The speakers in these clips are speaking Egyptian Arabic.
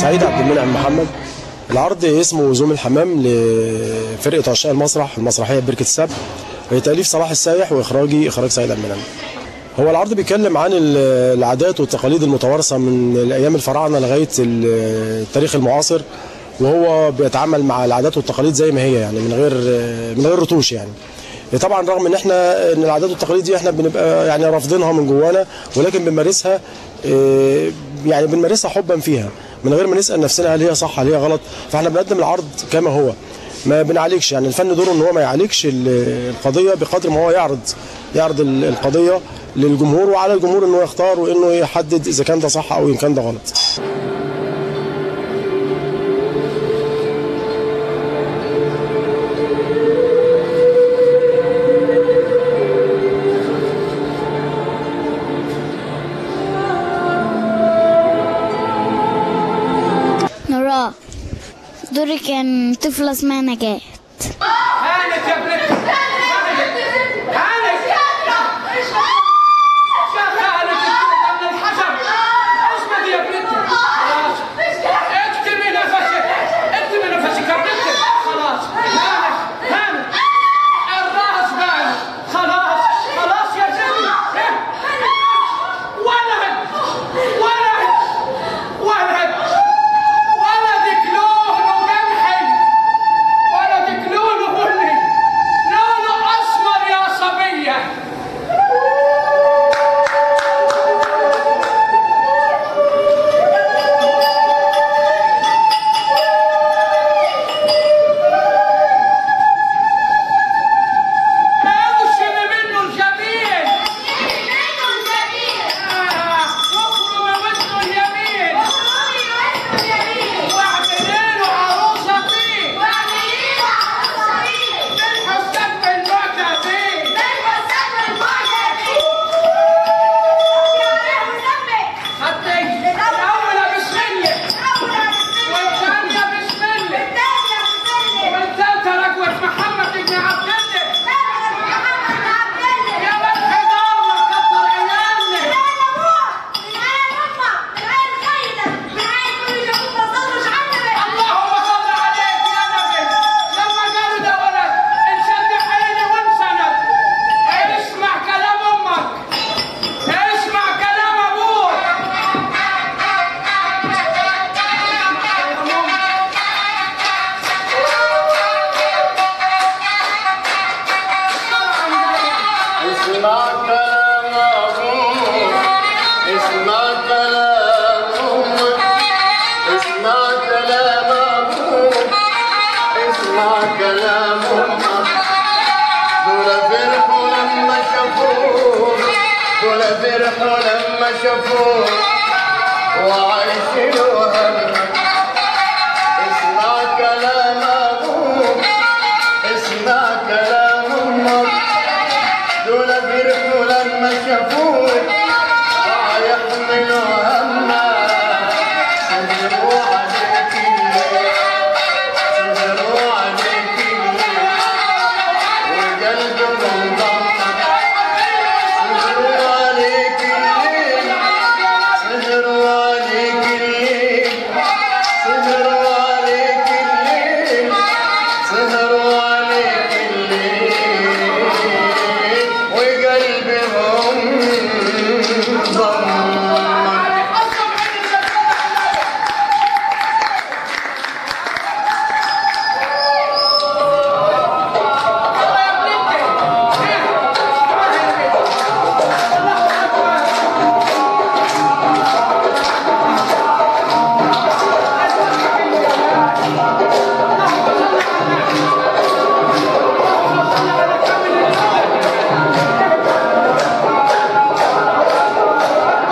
سعيد عبد المنعم محمد العرض اسمه زوم الحمام لفرقه عشاق المسرح المسرحيه بركه السبع تاليف صلاح السايح واخراجي اخراج سعيد عبد المنعم هو العرض بيتكلم عن ال- العادات والتقاليد المتوارثه من الايام الفراعنه لغايه ال- التاريخ المعاصر وهو بيتعامل مع العادات والتقاليد زي ما هي يعني من غير من غير رتوش يعني طبعا رغم ان احنا ان العادات والتقاليد دي احنا بنبقى يعني رافضينها من جوانا ولكن بنمارسها آه، يعني بنمارسها حبا فيها من غير ما نسال نفسنا هل هي صح هل هي غلط فاحنا بنقدم العرض كما هو ما بنعالجش يعني الفن دوره ان هو ما يعالجش ال- القضيه بقدر ما هو يعرض يعرض ال- القضيه للجمهور وعلى الجمهور انه يختار وانه يحدد اذا كان ده صح او ان كان ده غلط نورا دوري كان طفلة اسمها نجاة هانت يا بنت هانت هانت شغالة من الحجر اسمك يا بنت خلاص اكتمي نفسك اكتمي نفسك يا بنت خلاص هانت هانت الراس بان خلاص خلاص يا زلمة ولد ولد ولد ولدك لونه قمحي ولدك لونه بني لونه اسمر يا صبيه ارسم منه الجميل آه، واخرم منه اليمين واعملي له عروسه فيه بالحسن بالمعتدين خدي الاولى بسم الله والثانيه بسم الله والثالثه رجوه محمد بن عبد الله يا ولد حجار ما كتر عيالنا اللهم صل عليك يا نبي لما قالوا ده ولد انشد حيلي وانسند اسمع كلام امك اسمع كلام ابوك اسمع كلام أبوك اسمع كلام أمك اسمع كلام أبوك اسمع كلام أمك دول فرحوا لما شافوك دول فرحوا لما شافوك وعايشين همك اسمع كلام أبوك اسمع كلام أمك دول فرحوا لما شافوك ويحملوا هما سهروا عليك الليل سهروا عليك الليل وقلبهم ضمك سهروا عليك الليل سهروا عليك الليل سهروا عليك الليل سهروا عليك الليل وقلبهم ضمك يا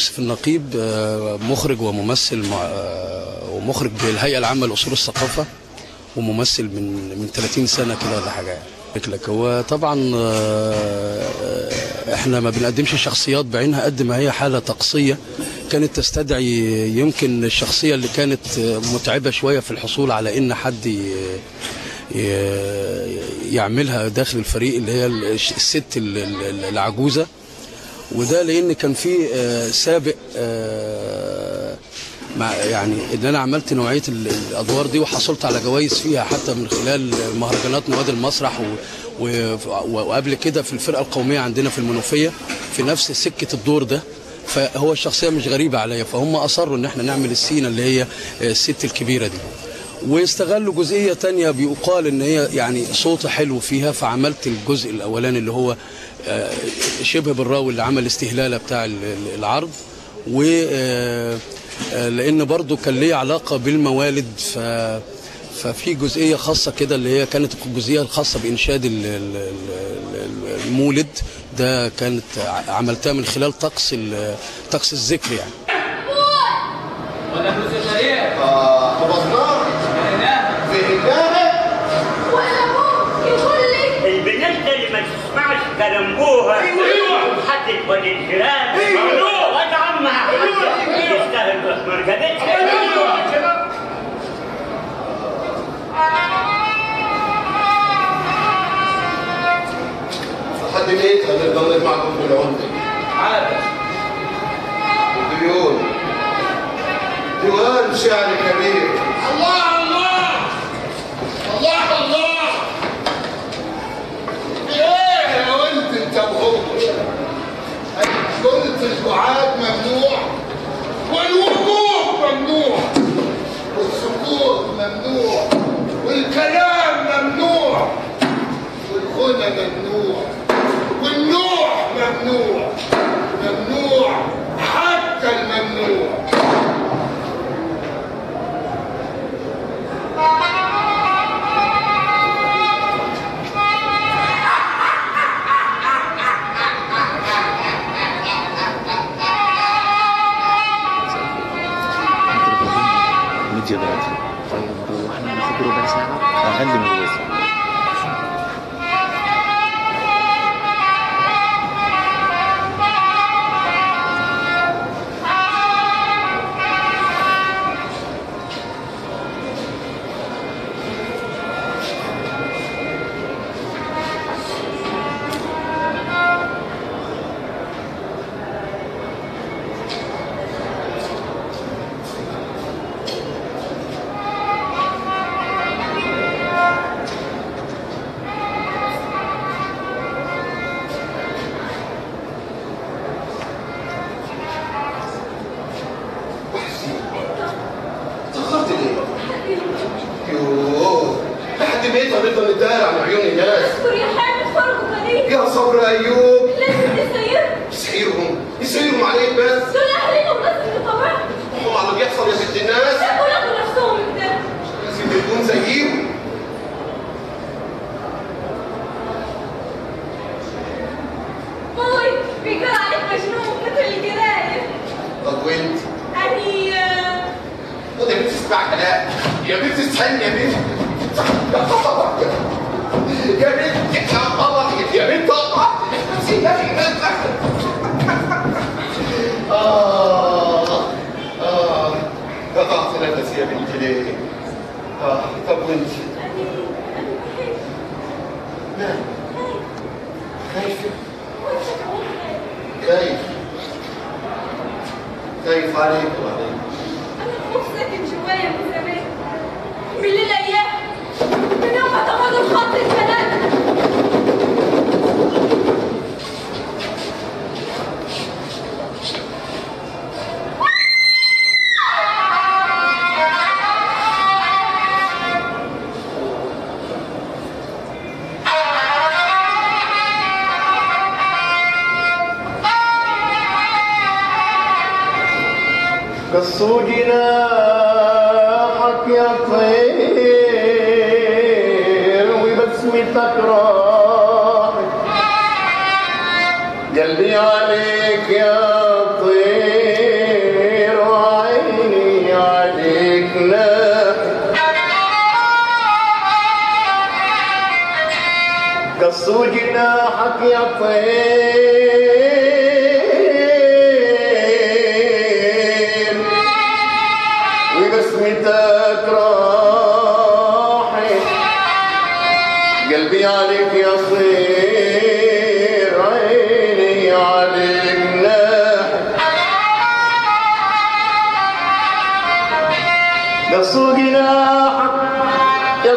يوسف النقيب آه، مخرج وممثل مع آه، ومخرج بالهيئة العامة لأصول الثقافة وممثل من من 30 سنة كده ولا حاجة يعني لك هو طبعا آه، احنا ما بنقدمش شخصيات بعينها قد ما هي حالة طقسية كانت تستدعي يمكن الشخصية اللي كانت متعبة شوية في الحصول على ان حد ي- ي- يعملها داخل الفريق اللي هي الست ال- ال- العجوزة وده لان كان في آه، سابق آه، مع يعني ان انا عملت نوعيه ال- الادوار دي وحصلت على جوائز فيها حتى من خلال مهرجانات نوادي المسرح و و- وقبل كده في الفرقه القوميه عندنا في المنوفيه في نفس سكه الدور ده فهو الشخصيه مش غريبه عليا فهم اصروا ان احنا نعمل السينه اللي هي الست الكبيره دي واستغلوا جزئيه تانية بيقال ان هي يعني صوت حلو فيها فعملت الجزء الاولاني اللي هو آه، شبه بالراوي اللي عمل استهلاله بتاع ال- ال- العرض و آه، آه، لان برضو كان ليه علاقه بالموالد ف ففي جزئيه خاصه كده اللي هي كانت الجزئيه الخاصه بانشاد ال- ال- ال- المولد ده كانت ع- عملتها من خلال طقس ال- طقس الذكر يعني ولا فلوس ايه؟ حفظناه فهمناها البنات اللي ما تسمعش كلام ابوها ايوه حد تودي الجيران ممنوع واد عمها يستاهل مركبتها حد ميت هنفضل معكم في العمدة عادة ديون ديوان شعر كبير الله الله الله الله ايه يا ولد انت وهو قلت القعاد ممنوع والوقوف ممنوع والسكوت ممنوع والكلام ممنوع والغنى ممنوع والنوع ممنوع ممنوع حتى الممنوع ميديا دلوقتي طيب واحنا هناخد ربع ساعة أقل من ربع ساعة تأخرت ليه؟ يوه لحد ميت هنفضل ندار عن عيون الناس يا صبر أيوب يسحيرهم يسحيرهم عليك بس هم على اللي بيحصل يا ست الناس لازم نكون زيهم طب وانت؟ خد يا بنت اسمع كلام يا بنت استني يا بنت يا خبر يا بنت يا خبر يا بنت اقطع يا بنت اه اه قطعت نفسي يا بنتي ليه؟ اه طب وانت؟ نعم خايفة خايف خايف عليك وعليك من الايام من يوم ما تمضوا الخط الثلاثه قصوا جناحك يا طير وبسمتك راحت قلبي عليك يا طير عليك ناحي قصوا جناحك يا طير وبسمتك راحت قلبي عليك يصير عيني عليك ناحي قصوا جناحك يا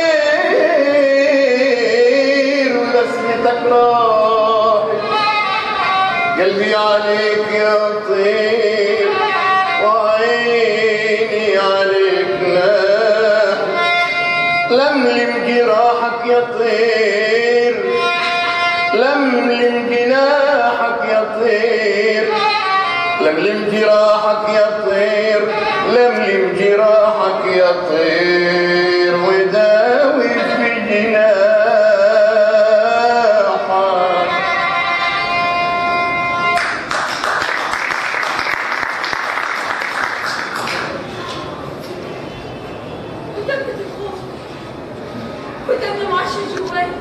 طير ولسمتك راحت قلبي عليك يا طير وعيني عليك ناح لملم جراحك يا طير لملم جناحك يا طير لملم جراحك يا طير لملم جراحك يا طير وداوي في جناحك ودمت الخوف ودم معش جواي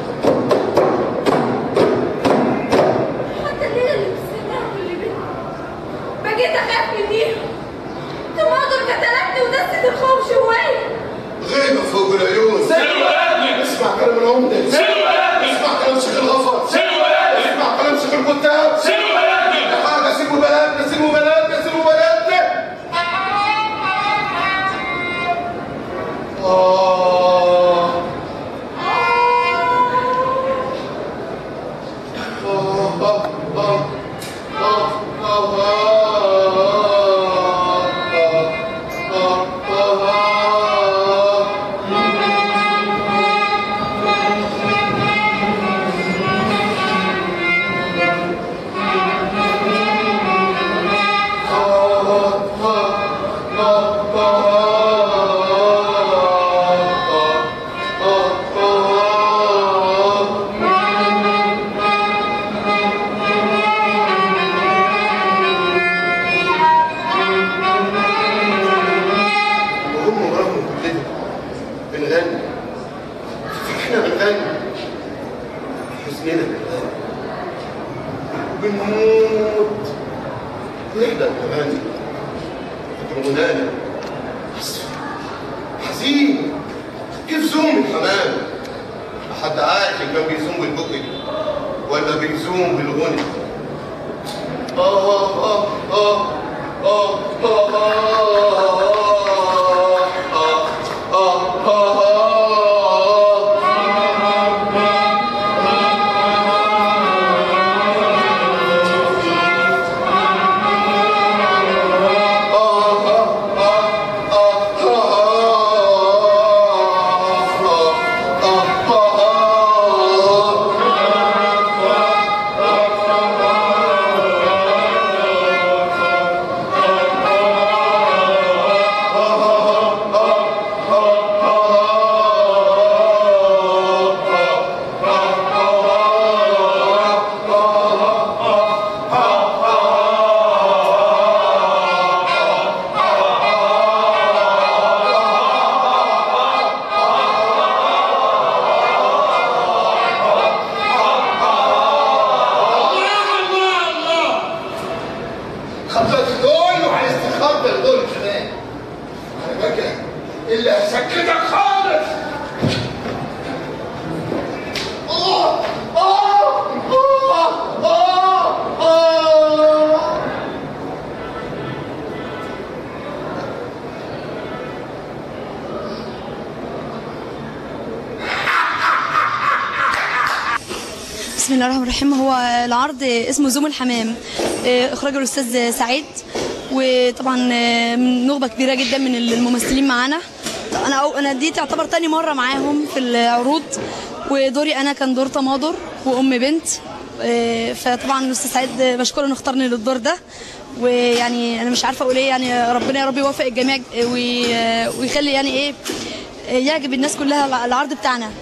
حتى الليلة اللي بستناها كل بيت بقيت أخاف منيها تماضر قتلتني ودست الخوف جواي غيبة فوق العيون اسمع كلام العمدة اسمع كلام شيخ الغفر اسمع كلام شيخ الكتاب يا حاجة سيبوا بلدنا سيبوا بلدنا سيبوا بلدنا آه آه آه آه آه وهم وراهم كلنا بنغني احنا بنغني حزننا بنغني وبنموت نحلم نغني غنانا حزين كيف زوم الحمام حد عارف إن كان بيزوم بالبقي ولا بيزوم بالغنى آه آه آه آه آه خبط دول وعايز تخبط دول كمان على فكرة اللي هسكتك خالص آه آه آه آه آه بسم الله الرحمن الرحيم هو العرض اسمه زوم الحمام آه، اخراج الاستاذ سعيد وطبعا آه، من نخبه كبيره جدا من الممثلين معانا انا أو انا دي تعتبر تاني مره معاهم في العروض ودوري انا كان دور تماضر وام بنت آه، فطبعا الاستاذ سعيد بشكره انه اختارني للدور ده ويعني انا مش عارفه اقول ايه يعني ربنا يا رب يوفق الجميع آه، وي- آه، ويخلي يعني ايه آه، يعجب الناس كلها العرض بتاعنا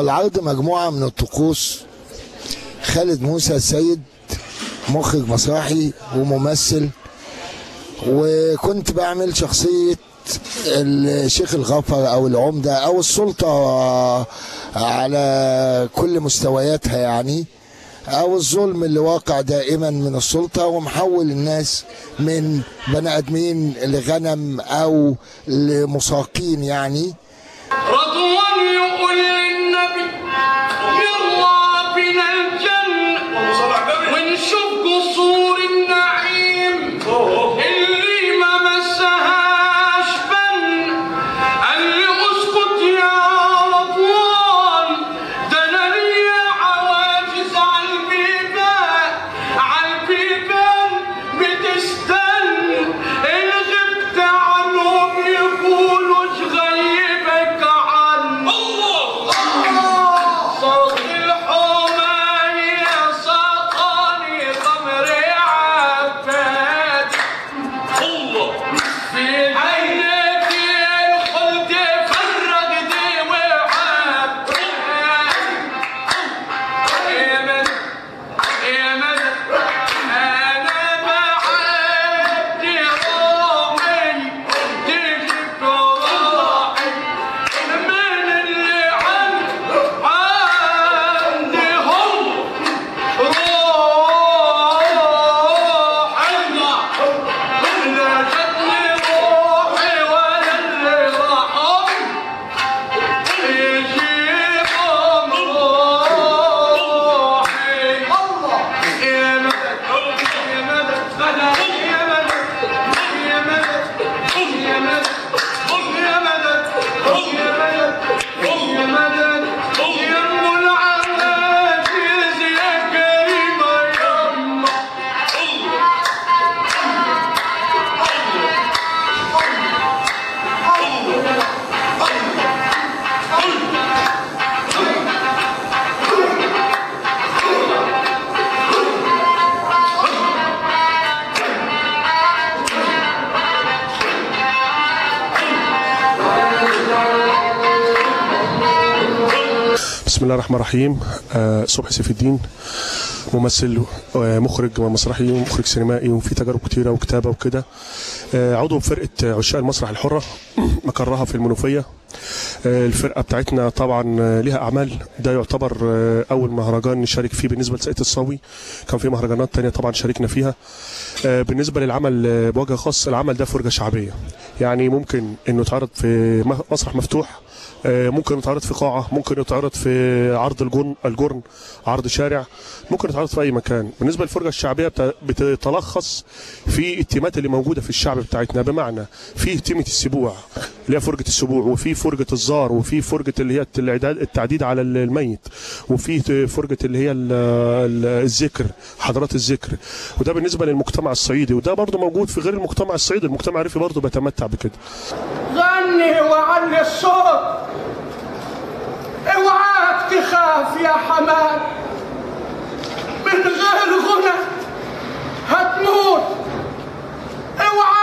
العرض مجموعة من الطقوس خالد موسى السيد مخرج مسرحي وممثل وكنت بعمل شخصية الشيخ الغفر أو العمدة أو السلطة على كل مستوياتها يعني أو الظلم اللي واقع دائما من السلطة ومحول الناس من بني آدمين لغنم أو لمساقين يعني رضوان يقول للنبي يلا بنا الجنة ونشوف قصور النعيم اللي ما مسهاش فن قال لي اسكت يا رضوان ده انا ليا عواجز على البيبان على البيبان بتستنى ان غبت عنهم يقولوا غيبك عن الله صوت الحماية سقاني خمر عفان الله في عينك الخلد فرق دي وعاب يا من يا من انا بعدي روحي تجيب روحي من اللي عند عندهم روحي لا جتني روحي ولا اللي راحوا يجيبهم روحي يا مدد يا مدد غدا يا مدد يا مدد يا مدد يا مدد يا مدد يا مدد يا ام العواجيز يا كريمه يا أمه. بسم الله الرحمن الرحيم آه، صبحي سيف الدين ممثل ومخرج مسرحي ومخرج سينمائي وفي تجارب كتيرة وكتابة وكده آه، عضو بفرقة عشاق المسرح الحرة مقرها في المنوفية آه، الفرقة بتاعتنا طبعا آه، ليها أعمال ده يعتبر آه، أول مهرجان نشارك فيه بالنسبة لساقية الصاوي كان في مهرجانات تانية طبعا شاركنا فيها آه، بالنسبة للعمل آه، بوجه خاص العمل ده فرجة شعبية يعني ممكن انه يتعرض في م- مسرح مفتوح آه، ممكن يتعرض في قاعة ممكن يتعرض في عرض الجرن الجرن عرض شارع ممكن يتعرض في أي مكان بالنسبة للفرجة الشعبية بت- بتتلخص في التيمات اللي موجودة في الشعب بتاعتنا بمعنى في تيمة السبوع اللي هي فرجة السبوع وفي فرجة الزار وفي فرجة اللي هي الإعداد- التعديد على الميت وفي فرجة اللي هي ال- ال- الذكر حضرات الذكر وده بالنسبة للمجتمع الصعيدي وده برضه موجود في غير المجتمع الصعيدي المجتمع الريفي برضه بيتمتع بكده غني وعلي الصوت اوعاك تخاف يا حماد من غير غنى هتموت اوعاك